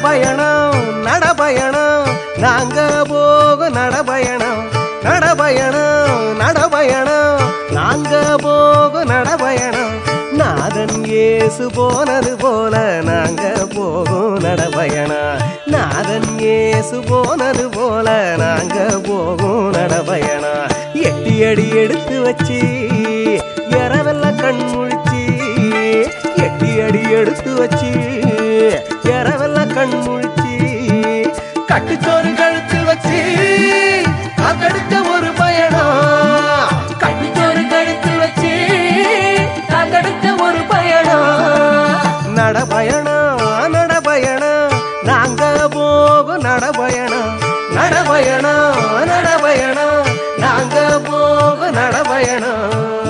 நடபயணம் நடபயணம் நாங்க போகும் நடபயணம் நடபயணம் நடபயணம் நாங்க போகும் நடபயணம் நாதன் இயேசு போனது போல நாங்க போகும் நடபயணம் நாதன் இயேசு போனது போல நாங்க போகும் நடபயணம் எட்டி அடி எடுத்து வச்சு இரவெல்லாம் கண் முழிச்சு எட்டி அடி எடுத்து வச்சு இரவெல்லாம் கண் முழிச்சு கட்டுச்சோறு கழுத்து வச்சு காத்தெடுத்த ஒரு பயணம் கட்டுச்சோறு கழுத்து வச்சு காத்தெடுத்த ஒரு பயணம் நடபயணம் நடபயணம் நாங்க போகும் நடபயணம் நடபயணம் நடபயணம் நாங்க போகும் நடபயணம்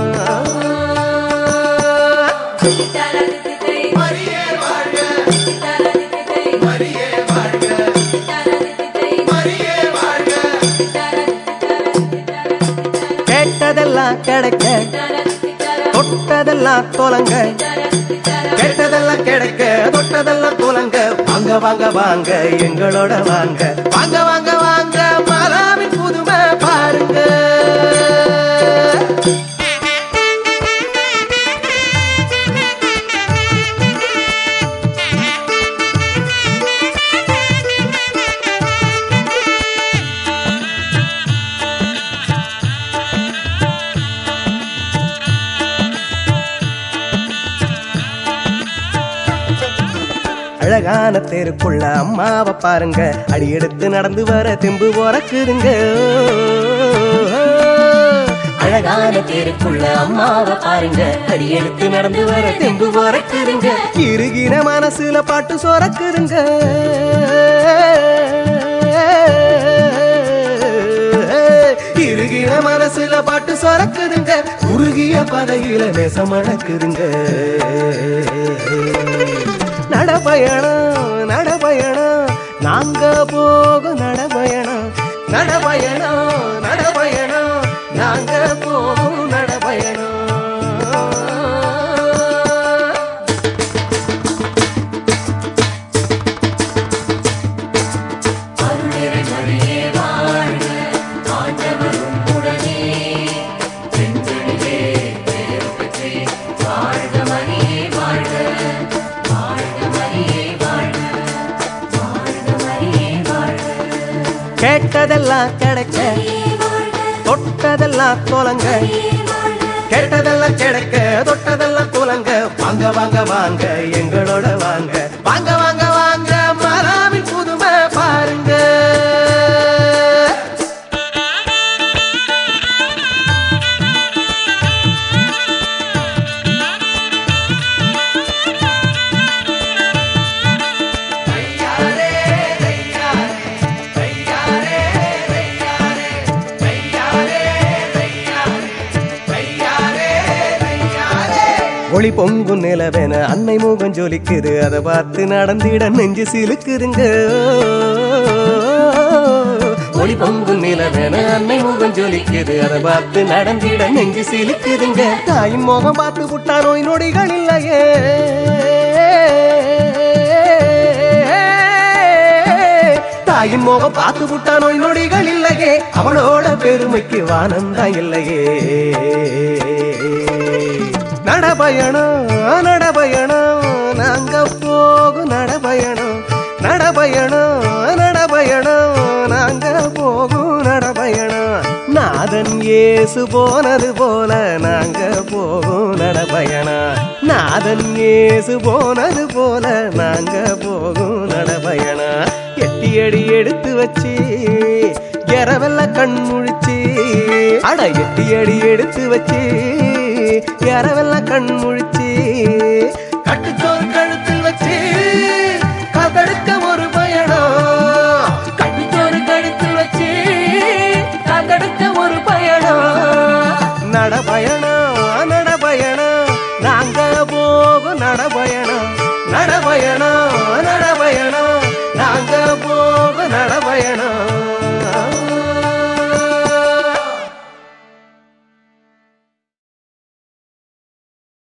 சித்தாரதித்தித்தை சித்தாரதித்தித்தை சித்தாரதித்தித்தை கேட்டதெல்லாம் கிடைக்க தொட்டதெல்லாம் தொலங்க கேட்டதெல்லாம் கிடைக்க தொட்டதெல்லாம் தொலங்க வாங்க வாங்க வாங்க எங்களோட வாங்க வாங்க வாங்க வாங்க மாலாவின் புதுமை பாருங்க அழகான தெருக்குள்ள அம்மாவை பாருங்க அடி எடுத்து நடந்து வர தெம்பு உறக்குதுங்க அழகான தெருக்குள்ள அம்மாவை பாருங்க அடி எடுத்து நடந்து வர தெம்பு உறக்குதுங்க இருகின மனசுல பாட்டு சொறக்குதுங்க இருகின மனசுல பாட்டு சொறக்குதுங்க உருகிய பதையில நேசம் அடக்குதுங்க நடபயணம் நடபயணம் நாங்க போகும் நடபயணம் நடபயணம் நடபயணம் நாங்க போகும் நடபயணம் கேட்டதெல்லாம் கிடைக்க தொட்டதெல்லாம் தொலங்க கேட்டதெல்லாம் கிடைக்க தொட்டதெல்லாம் தொலங்க வாங்க வாங்க வாங்க எங்களோட வாங்க வாங்க வாங்க வாங்க மராவின் புதுமை பாருங்க ஒளி பொங்கும் நிலவென அன்னை முகம் ஜொலிக்குது அதை பார்த்து நடந்திட நெஞ்சு சிலுக்குதுங்க ஒளி பொங்கும் நிலவென அன்னை முகம் ஜொலிக்குது அதை பார்த்து நடந்திட நெஞ்சு சிலுக்குதுங்க தாயின் முகம் பார்த்து புட்டா நோய் நொடிகள் இல்லையே தாயின் முகம் பார்த்து புட்டா நோய் நொடிகள் இல்லையே அவளோட பெருமைக்கு வானந்தான் இல்லையே நடபயணம் நடபயணம் நாங்க போகும் நடபயணம் நடபயணம் நடபயணம் நாங்க போகும் நடபயணம் நாதன் இயேசு போனது போல நாங்க போகும் நடபயணம் நாதன் இயேசு போனது போல நாங்க போகும் நடபயணம் எட்டி அடி எடுத்து வச்சு இரவெல்லாம் கண் முழிச்சு அட எட்டி அடி எடுத்து வச்சு இரவெல்லாம் கண் முழிச்சு கட்டுச்சோறு கழுத்தில் வச்சு காத்தெடுக்க ஒரு பயணம் கட்டுச்சோறு கழுத்து வச்சு காத்தெடுத்த ஒரு பயணம் நடபயணம் நடபயணம் நாங்க போகும் நடபயணம் நடபயணம் நடபயணம் நாங்க போகும் நடபயணம்